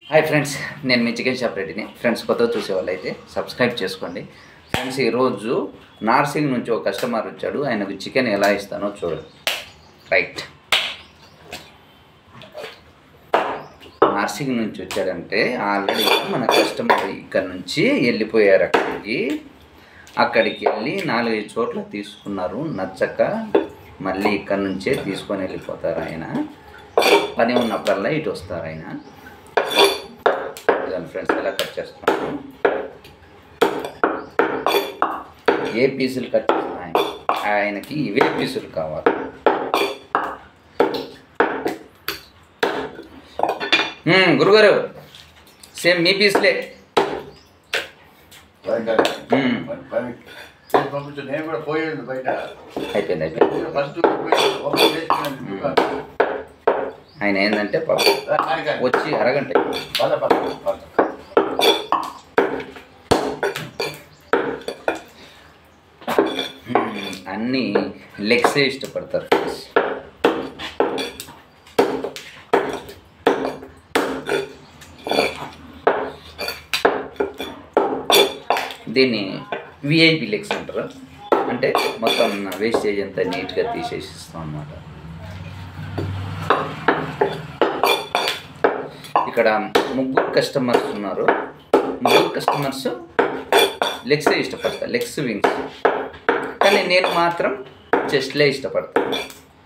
Hi friends నేను మీ chicken shop రెడ్డిని ఫ్రెండ్స్ కొత్తగా చూసే వాళ్ళైతే సబ్స్క్రైబ్ చేసుకోండి ఫ్రెండ్స్ ఈరోజు నార్సింగ్ నుంచి ఒక కస్టమర్ వచ్చాడు ఆయనకు చికెన్ ఎలా ఇస్తానో చూడండి రైట్ నార్సింగ్ నుంచి వచ్చాడంటే ఆల్రెడీ మన కస్టమర్ ఇక్కడ నుంచి వెళ్ళిపోయారు అక్కడికి అక్కడికి వెళ్ళి నాలుగైదు చోట్ల తీసుకున్నారు నచ్చక మళ్ళీ ఇక్కడ నుంచే తీసుకొని వెళ్ళిపోతారు ఆయన పని ఉన్నప్పుడల్లా ఇటు వస్తారు ఆయన ఇదండి ఫ్రెండ్స్ ఎలా కట్ చేస్తున్నాను ఏ పీసులు కట్ చేస్తున్నాయి ఆయనకి ఇవే పీసులు కావాలి మ్మ్, గురుగారు సేమ్ మీ పీసులే మ్మ్. పంపించు నేను కూడా పోయేది బయట అయిపోయింది అయిపోయింది ఫస్ట్ ఓపెన్ చేసి ఆయన ఏంటంటే పాపం వచ్చి అరగంట అయింది. పద పద పద మ్మ్, అన్నీ లెగ్సే ఇష్టపడతారు ఫ్రెండ్స్ దీన్ని విఐపి లెగ్స్ అంటారు అంటే మొత్తం వేస్టేజ్ అంతా నీట్గా తీసేసి ఇస్తాం అన్నమాట ఇక్కడ ముగ్గురు కస్టమర్స్ ఉన్నారు ముగ్గురు కస్టమర్స్ లెగ్సే ఇష్టపడతారు లెగ్స్ వింగ్స్ కానీ నేను మాత్రం చెస్ట్లే ఇష్టపడతాను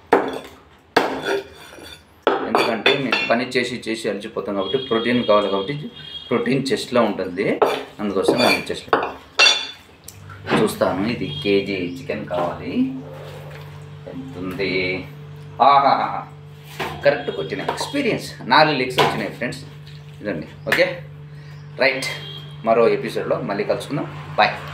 ఎందుకంటే నేను పని చేసి చేసి అలసిపోతాం కాబట్టి ప్రోటీన్ కావాలి కాబట్టి ప్రోటీన్ చెస్ట్లో ఉంటుంది అందుకోసం నేను చెస్ట్లో చూస్తాను ఇది కేజీ చికెన్ కావాలి ఎంత ఉంది ఆహాహా కరెక్ట్ వచ్చిన ఎక్స్పీరియన్స్ నాలుగు లెగ్స్ వచ్చినాయి ఫ్రెండ్స్ ఇదండి ఓకే రైట్ మరో ఎపిసోడ్లో మళ్ళీ కలుసుకుందాం బాయ్